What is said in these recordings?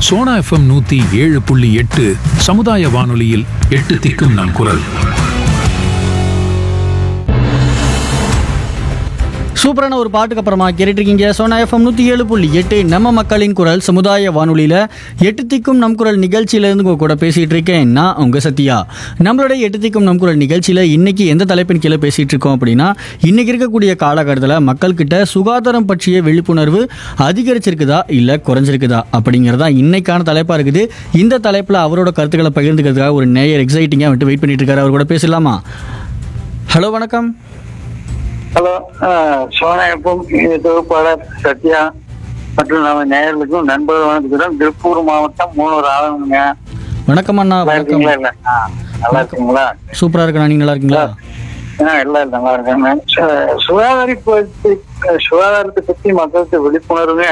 Sona FM நூத்தி ஏழு புள்ளி எட்டு சமுதாய வானொலியில் எட்டு திக்கும் நம் குரல் சூப்பரான ஒரு பாட்டுக்கு அப்புறமா கேட்டுருக்கீங்க சோனா எஃப்எம் நூற்றி ஏழு புள்ளி எட்டு நம்ம மக்களின் குரல் சமுதாய வானொலியில் எட்டு திக்கும் நம் குரல் நிகழ்ச்சியிலேருந்து உங்க கூட பேசிகிட்டு இருக்கேன் நான் உங்கள் சத்யா நம்மளுடைய எட்டு திக்கும் நம் குரல் நிகழ்ச்சியில் இன்னைக்கு எந்த தலைப்பின் கீழே பேசிகிட்டு இருக்கோம் அப்படின்னா இன்னைக்கு இருக்கக்கூடிய காலகட்டத்தில் மக்கள்கிட்ட சுகாதாரம் பற்றிய விழிப்புணர்வு அதிகரிச்சிருக்குதா இல்லை குறைஞ்சிருக்குதா அப்படிங்கிறதா இன்னைக்கான தலைப்பாக இருக்குது இந்த தலைப்பில் அவரோட கருத்துக்களை பகிர்ந்துக்கிறதுக்காக ஒரு நேயர் எக்ஸைட்டிங்காக வந்துட்டு வெயிட் பண்ணிட்டு இருக்காரு அவர் கூட பேசலாமா ஹலோ வணக்கம் ஹலோ சோனாயப்பம் தொகுப்பாளர் சத்யா மற்றும் நம்ம நேயர்களுக்கும் நண்பர்கள் வணக்கத்துடன் திருப்பூர் மாவட்டம் மூணூர் ஆளுங்க வணக்கம் அண்ணா நல்லா வணக்கம் இருக்கீங்களா இல்ல ஆ, நல்லா இருக்கீங்களா சூப்பரா இருக்கண்ணா நீங்க நல்லா இருக்கீங்களா ஆ எல்லாம் நல்லா இருக்காங்க சு- சுகாதாரிப்பு பத்தி சுகாதாரத்தை பத்தி மக்களுக்கு விழிப்புணர்வுங்க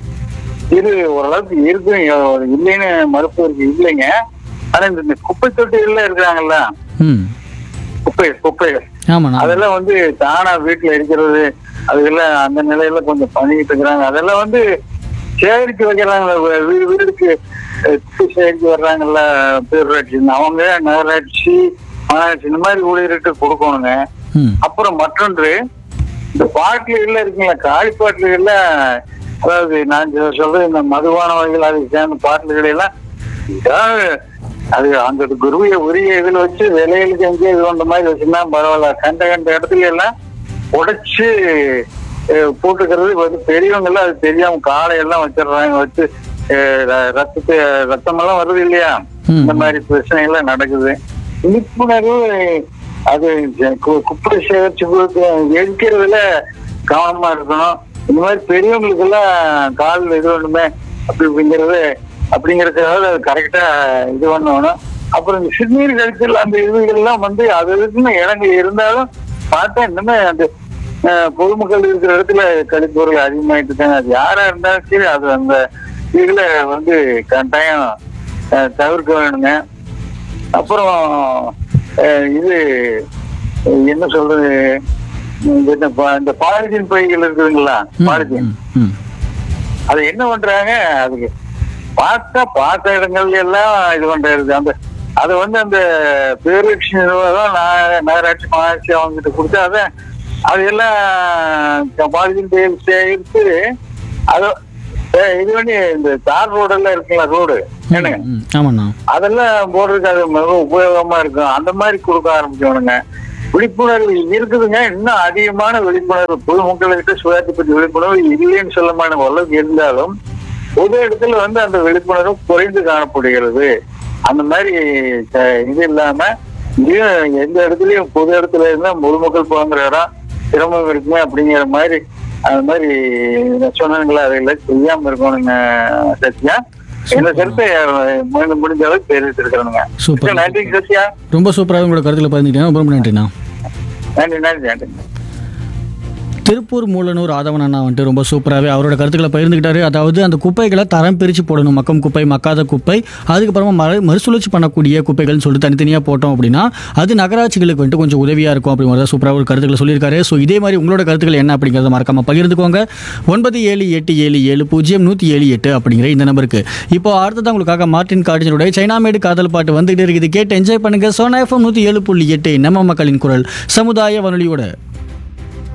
இது ஓரளவுக்கு இருக்கு இல்லைன்னு மறுப்பு இருக்கு இல்லைங்க ஆனா இந்த இந்த குப்பை தொட்டிகள்ல இருக்கிறாங்கல்ல ம் குப்பை குப்பைகள் ஆமாண்ணா அதெல்லாம் வந்து தானா வீட்டுல இருக்கிறது அதுக்கெல்லாம் அந்த நிலையில கொஞ்சம் பண்ணிட்டு இருக்கிறாங்க அதெல்லாம் வந்து சேகரித்து வைக்கிறாங்க வீடு வீடுக்கு அஹ், குப்பை சேகரித்து வர்றாங்கல்ல பேரூராட்சி அவங்க நகராட்சி மாநகராட்சி இந்த மாதிரி ஊழியர்கிட்ட கொடுக்கணுங்க ம் அப்புறம் மற்றொன்று இந்த பாட்டில்கள்ல இருக்குங்களா காலி பாட்டில்கள்ல அதாவது நான் சொ- சொல்றது இந்த மதுபான வகைகள் அதுக்கு சேர்ந்த பாட்டில்களை எல்லாம் ஏதாவது அது அந்த குருவிய உரிய இதுல வச்சு விலைகளுக்கு எங்கேயும் இது பண்ற மாதிரி வச்சுன்னா பரவாயில்ல கண்ட கண்ட இடத்துல எல்லாம் உடைச்சு அஹ், போட்டுக்கிறது வந்து பெரியவங்க எல்லாம் அது தெரியாம காலையெல்லாம் வச்சிடுறாங்க வச்சு அஹ், ர- ரத்தத்தை ரத்தமெல்லாம் வருது இல்லையா ம். இந்த மாதிரி பிரச்சனை எல்லாம் நடக்குது விழிப்புணர்வு அது ஜ- கு- குப்பை சேகரிச்சு கொடுத்து எரிக்கிறதுல கவனமா இருக்கணும் இந்த மாதிரி பெரியவங்களுக்கு எல்லாம் கால் இது ஒண்ணுமே அப்படி அப்படிங்கிறது அப்படிங்கறதுக்காக அது கரெக்டா இது பண்ணணும் அப்புறம் இந்த சிறுநீர் கழிச்சல் அந்த இதுகள்லாம் வந்து அது இதுக்குன்னு இடங்கள் இருந்தாலும் பார்த்தா இன்னுமே அந்த அஹ், பொதுமக்கள் இருக்கிற இடத்துல கழிப்பொருள் அதிகமாயிட்டு இருக்காங்க அது யாரா இருந்தாலும் சரி அது அந்த இதுல வந்து கட்டாயம் அஹ், தவிர்க்க வேணுங்க அப்புறம் அஹ், இது அஹ், என்ன சொல்றது இந்த இந்த பா- இந்த பாலித்தீன் பைகள் இருக்குதுங்களா ம், பாலித்தீன் ம், ம். அது என்ன பண்றாங்க அதுக்கு பார்த்தா பார்த்த இடங்கள்ல எல்லாம் இது பண்றது அந்த அதை வந்து அந்த பேரூராட்சி நிர்வாகம் நா- நகராட்சி மாநகராட்சி அவங்க கிட்ட கொடுத்து அதை அது எல்லாம் பாலித்தீன் பைகள் சேகரித்து அதை அஹ், இது பண்ணி இந்த தார் ரோடெல்லாம் இருக்குங்களா ரோடு என்னங்க ம், ஆமாண்ணா அதெல்லாம் போடுறதுக்கு அது மிக உபயோகமா இருக்கும் அந்த மாதிரி கொடுக்க ஆரம்பிக்கணுங்க விழிப்புணர்வு இருக்குதுங்க இன்னும் அதிகமான விழிப்புணர்வு பொதுமக்கள்கிட்ட சுகாதாரத்தை பற்றி விழிப்புணர்வு இல்லைன்னு சொல்ல மாட்டேன் ஓரளவுக்கு இருந்தாலும் பொது இடத்துல வந்து அந்த விழிப்புணர்வு குறைந்து காணப்படுகிறது அந்த மாதிரி அஹ், இது இல்லாம இங்கேயும் எந்த இடத்துலயும் பொது இடத்துல இருந்தா பொதுமக்கள் போங்கிற இடம் சிரமம் இருக்குமே அப்படிங்கிற மாதிரி அந்த மாதிரி சொன்னாங்களா அதையெல்லாம் செய்யாம இருக்கணுங்க சத்யா இந்த கருத்தை அஹ், முடிஞ்ச- முடிஞ்ச அளவுக்கு தெரிவித்திருக்கிறேனுங்க சூப்பர். நன்றி சத்யா ரொம்ப சூப்பராக உங்களோட கருத்தில் பதிந்துட்டேன் ரொம்ப ரொம்ப நன்றிண்ணா நன்றி நன்றி நன்றி திருப்பூர் மூலனூர் ஆதவன் அண்ணா வந்துட்டு ரொம்ப சூப்பராகவே அவரோட கருத்துக்களை பகிர்ந்துக்கிட்டாரு அதாவது அந்த குப்பைகளை தரம் பிரித்து போடணும் மக்கும் குப்பை மக்காத குப்பை அதுக்கப்புறமா மறு மறுசுழற்சி பண்ணக்கூடிய குப்பைகள்னு சொல்லிட்டு தனித்தனியாக போட்டோம் அப்படின்னா அது நகராட்சிகளுக்கு வந்துட்டு கொஞ்சம் உதவியாக இருக்கும் அப்படிங்கிறத சூப்பராக ஒரு கருத்துக்களை சொல்லியிருக்காரு ஸோ இதே மாதிரி உங்களோட கருத்துக்கள் என்ன அப்படிங்கிறத மறக்காம பகிர்ந்துக்கோங்க ஒன்பது ஏழு எட்டு ஏழு ஏழு பூஜ்ஜியம் நூற்றி ஏழு எட்டு அப்படிங்கிற இந்த நம்பருக்கு இப்போ அடுத்ததான் உங்களுக்காக மார்டின் கார்டினருடைய சைனாமேடு காதல் பாட்டு வந்துகிட்டு இருக்குது கேட்டு என்ஜாய் பண்ணுங்க சோனா எஃப்எம் நூற்றி ஏழு புள்ளி எட்டு நம்ம மக்களின் குரல் சமுதாய வானொலியோட